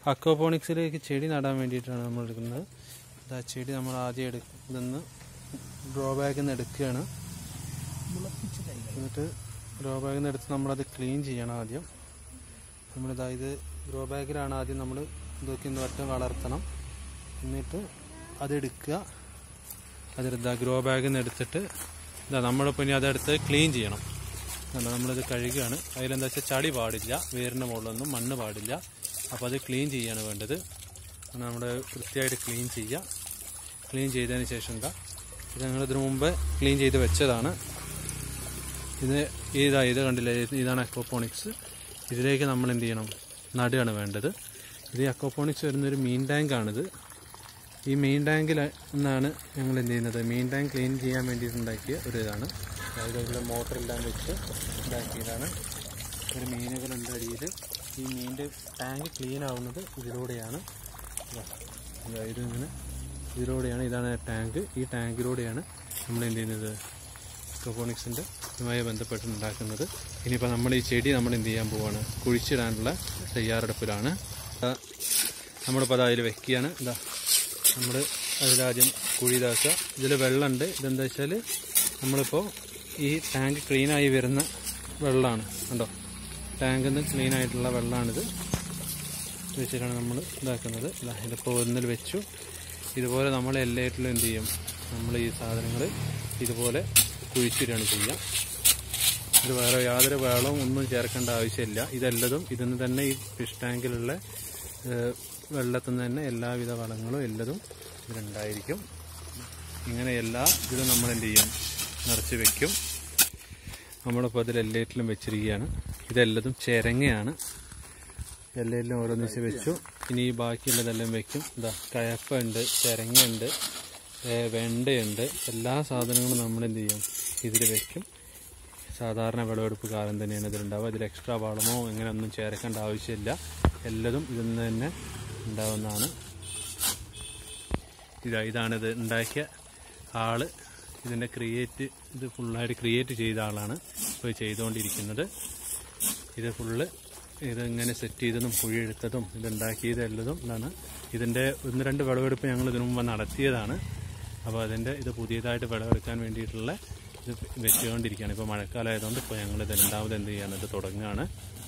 അക്വപോണിക്സിലേക്ക് ചെടി നടാൻ വേണ്ടിയിട്ടാണ് നമ്മൾ എടുക്കുന്നത് ഇതാ ചെടി നമ്മൾ ആദ്യം എടുക്കുന്ന ഗ്രോ ബാഗിൽ നിന്ന് എടുക്കുകയാണ് മുളപ്പിച്ച തൈകൾ എന്നിട്ട് ഗ്രോ ബാഗിൽ നിന്ന് എടുത്ത് നമ്മളത് ക്ലീൻ ചെയ്യണം ആദ്യം നമ്മളിതാ ഇത് ഗ്രോ ബാഗിലാണ് ആദ്യം നമ്മൾ ഇതൊക്കെ ഒന്ന് വട്ടം വളർത്തണം എന്നിട്ട് അതെടുക്കുക അതെടുത്താ ഗ്രോ ബാഗിൽ നിന്ന് എടുത്തിട്ട് ഇതാ നമ്മളിപ്പോൾ ഇനി അതെടുത്ത് ക്ലീൻ ചെയ്യണം കണ്ടോ നമ്മളിത് കഴുകുകയാണ് അതിലെന്താ വെച്ചാൽ ചളി പാടില്ല വേരിൻ്റെ മുകളിലൊന്നും മണ്ണ് പാടില്ല അപ്പോൾ അത് ക്ലീൻ ചെയ്യാണ് വേണ്ടത് നമ്മൾ വൃത്തിയായിട്ട് ക്ലീൻ ചെയ്യുക ക്ലീൻ ചെയ്തതിന് ശേഷം എന്താ ഇത് ഞങ്ങൾ ഇതിനു മുമ്പ് ക്ലീൻ ചെയ്ത് വെച്ചതാണ് ഇത് ഇതാ ഇത് കണ്ടില്ലേ ഇത് ഇതാണ് അക്വപോണിക്സ് ഇതിലേക്ക് നമ്മൾ എന്ത് ചെയ്യണം നടുകയാണ് വേണ്ടത് ഇത് അക്വപോണിക്സ് വരുന്നൊരു മീൻ ടാങ്കാണിത് ഈ മെയിൻ ടാങ്കിൽ നിന്നാണ് ഞങ്ങൾ എന്ത് ചെയ്യുന്നത് മെയിൻ ടാങ്ക് ക്ലീൻ ചെയ്യാൻ വേണ്ടിയിട്ട് ഉണ്ടാക്കിയ ഒരു ഇതാണ് അതായത് ഇവിടെ മോട്ടറെല്ലാം വെച്ച് ഉണ്ടാക്കിയതാണ് ഒരു മീനുകളുണ്ട് അടിയിൽ ഈ മീനിൻ്റെ ടാങ്ക് ക്ലീൻ ആവുന്നത് ഇതിലൂടെയാണ് ഇതാ, ഇതാ ഇത് ഇങ്ങനെ ഇതിലൂടെയാണ് ഇതാണ് ടാങ്ക് ഈ ടാങ്കിലൂടെയാണ് നമ്മൾ എന്ത് ചെയ്യുന്നത് അക്വപോണിക്സിൻ്റെ ഇതുമായി ബന്ധപ്പെട്ട് ഉണ്ടാക്കുന്നത് ഇനിയിപ്പോൾ നമ്മൾ ഈ ചെടി നമ്മൾ എന്ത് ചെയ്യാൻ പോവാണ് കുഴിച്ചിടാനുള്ള തയ്യാറെടുപ്പിലാണ് ആ, നമ്മളിപ്പോൾ അത് അതിൽ വെക്കുകയാണ് ഇതാ നമ്മൾ അതിലാദ്യം കുഴി ഇതാക്കുക ഇതിൽ വെള്ളമുണ്ട് ഇതെന്താ വെച്ചാൽ നമ്മളിപ്പോൾ ഈ ടാങ്ക് ക്ലീനായി വരുന്ന വെള്ളമാണ് കണ്ടോ ടാങ്കിൽ നിന്ന് ക്ലീൻ ആയിട്ടുള്ള വെള്ളമാണിത് ഇത് വെച്ചിട്ടാണ് നമ്മൾ ഇതാക്കുന്നത് ഇതാ ഇതിപ്പോൾ ഒന്നിൽ വെച്ചു ഇതുപോലെ നമ്മൾ എല്ലാറ്റിലും എന്ത് ചെയ്യും നമ്മൾ ഈ സാധനങ്ങൾ ഇതുപോലെ കുഴിച്ചിടുകയാണ് ചെയ്യുക ഇത് വേറെ യാതൊരു വെള്ളവും ഒന്നും ചേർക്കേണ്ട ആവശ്യമില്ല ഇതെല്ലതും ഇതിന് തന്നെ ഈ ഫിഷ് ടാങ്കിലുള്ള ഏഹ്, വെള്ളത്തിൽ നിന്ന് തന്നെ എല്ലാവിധ വളങ്ങളും എല്ലതും ഇതിലുണ്ടായിരിക്കും ഇങ്ങനെ എല്ലാ ഇതിലും നമ്മൾ എന്ത് ചെയ്യും നിറച്ച് വെക്കും നമ്മളിപ്പോൾ അതിൽ എല്ലാറ്റിലും വെച്ചിരിക്കുകയാണ് ഇതെല്ലതും ചിരങ്ങയാണ് എല്ലാറ്റിലും ഓരോന്നിച്ച് വെച്ചു ഇനി ഈ ബാക്കിയുള്ളതെല്ലാം വെക്കും ഇതാ കയപ്പുണ്ട് ചിരങ്ങയുണ്ട് ഏഹ്, വെണ്ടയുണ്ട് എല്ലാ സാധനങ്ങളും നമ്മൾ എന്ത് ചെയ്യും ഇതിൽ വെക്കും സാധാരണ വിളവെടുപ്പ് കാലം തന്നെയാണ് ഇതിലുണ്ടാവുക ഇതിൽ എക്സ്ട്രാ വളമോ ഇങ്ങനെ ഒന്നും ചേർക്കേണ്ട ആവശ്യമില്ല എല്ലതും ഇതിൽ നിന്ന് തന്നെ ഉണ്ടാവുന്നതാണ് ഇതാ ഇതാണിത് ഉണ്ടാക്കിയ ആള് ഇതിൻ്റെ ക്രിയേറ്റ് ഇത് ഫുള്ളായിട്ട് ക്രിയേറ്റ് ചെയ്ത ആളാണ് ഇപ്പോൾ ചെയ്തുകൊണ്ടിരിക്കുന്നത് ഇത് ഫുള്ള് ഇത് ഇങ്ങനെ സെറ്റ് ചെയ്തതും കുഴിയെടുത്തതും ഇതുണ്ടാക്കിയത് എല്ലതും ഇതാണ് ഇതിൻ്റെ ഒന്ന് രണ്ട് വിളവെടുപ്പ് ഞങ്ങൾ ഇതിനു മുമ്പ് നടത്തിയതാണ് അപ്പോൾ അതിൻ്റെ ഇത് പുതിയതായിട്ട് വിളവെടുക്കാൻ വേണ്ടിയിട്ടുള്ള ഇത് വെച്ചുകൊണ്ടിരിക്കുകയാണ് ഇപ്പോൾ മഴക്കാലമായതുകൊണ്ട് ഇപ്പോൾ ഞങ്ങൾ ഇത് രണ്ടാമത് എന്ത് ചെയ്യാണ് ഇത് തുടങ്ങുകയാണ്